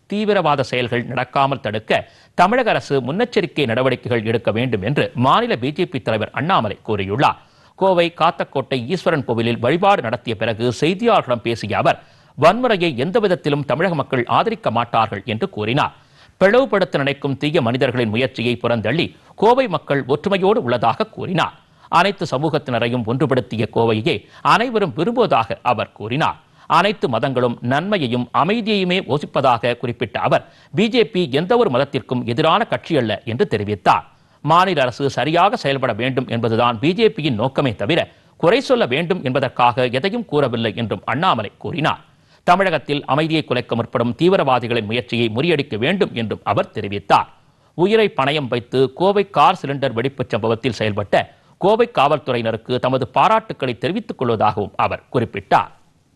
தீவிரவாத செயல்கள் நடக்காமல் தடுக்க தமிழக அரசு முன்னெச்சரிக்கை நடவடிக்கைகள் எடுக்க வேண்டும் என்று மாநில பிஜேபி தலைவர் அண்ணாமலை கூறியுள்ளார் கோவை காத்தக்கோட்டை ஈஸ்வரன் கோவிலில் வழிபாடு நடத்திய பிறகு செய்தியாளர்களிடம் பேசிய அவர் வன்முறையை எந்த விதத்திலும் தமிழக மக்கள் ஆதரிக்க மாட்டார்கள் என்று கூறினார் பிளவுபடுத்த நினைக்கும் தீய மனிதர்களின் முயற்சியை புறந்தள்ளி கோவை மக்கள் ஒற்றுமையோடு உள்ளதாக கூறினார் அனைத்து சமூகத்தினரையும் ஒன்றுபடுத்திய கோவையே அனைவரும் விரும்புவதாக அவர் கூறினார் அனைத்து மதங்களும் நன்மையையும் அமைதியையுமே யோசிப்பதாக குறிப்பிட்ட அவர் பிஜேபி எந்த ஒரு மதத்திற்கும் எதிரான கட்சி அல்ல என்று தெரிவித்தார் மாநில அரசு சரியாக செயல்பட வேண்டும் என்பதுதான் பிஜேபியின் நோக்கமே தவிர குறை சொல்ல வேண்டும் என்பதற்காக எதையும் கூறவில்லை என்றும் அண்ணாமலை கூறினார் தமிழகத்தில் அமைதியை குலைக்க முற்படும் தீவிரவாதிகளின் முயற்சியை முறியடிக்க வேண்டும் என்றும் அவர் தெரிவித்தார் உயிரை பணயம் வைத்து கோவை கார் சிலிண்டர் வெடிப்புச் சம்பவத்தில் செயல்பட்ட கோவை காவல்துறையினருக்கு தமது பாராட்டுக்களை தெரிவித்துக் கொள்வதாகவும் அவர் குறிப்பிட்டார்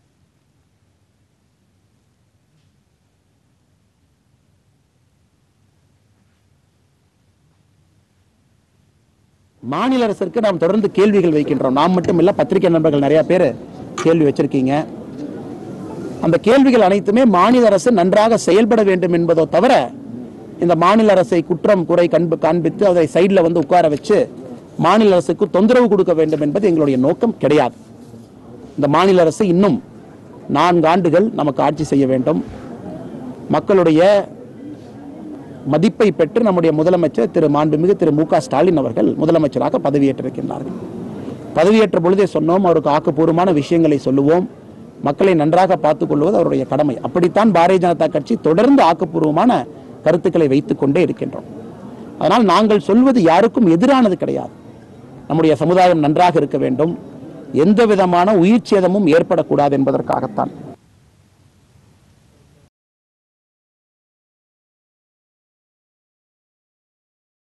மாநில அரசிற்கு நாம் தொடர்ந்து கேள்விகள் வைக்கின்றோம் நாம் மட்டும் இல்ல பத்திரிகை நண்பர்கள் நிறைய பேர் கேள்வி வச்சிருக்கீங்க அந்த கேள்விகள் அனைத்துமே மாநில அரசு நன்றாக செயல்பட வேண்டும் என்பதோ தவிர இந்த மாநில அரசை குற்றம் குறை கண்பு காண்பித்து அதை சைடில் வந்து உட்கார வச்சு மாநில அரசுக்கு தொந்தரவு கொடுக்க வேண்டும் என்பது எங்களுடைய நோக்கம் கிடையாது இந்த மாநில அரசு இன்னும் நான்கு ஆண்டுகள் நமக்கு ஆட்சி செய்ய வேண்டும் மக்களுடைய மதிப்பை பெற்று நம்முடைய முதலமைச்சர் திரு மாண்புமிகு திரு மு க ஸ்டாலின் அவர்கள் முதலமைச்சராக பதவியேற்றிருக்கின்றார்கள் பதவியேற்ற பொழுதே சொன்னோம் அவருக்கு ஆக்கப்பூர்வமான விஷயங்களை சொல்லுவோம் மக்களை நன்றாக பார்த்துக் கொள்வது அவருடைய கடமை அப்படித்தான் பாரதிய ஜனதா கட்சி தொடர்ந்து ஆக்கப்பூர்வமான கருத்துக்களை வைத்துக் கொண்டே இருக்கின்றோம் அதனால் நாங்கள் சொல்வது யாருக்கும் எதிரானது கிடையாது நம்முடைய சமுதாயம் நன்றாக இருக்க வேண்டும் எந்த விதமான உயிர் சேதமும் ஏற்படக்கூடாது என்பதற்காகத்தான்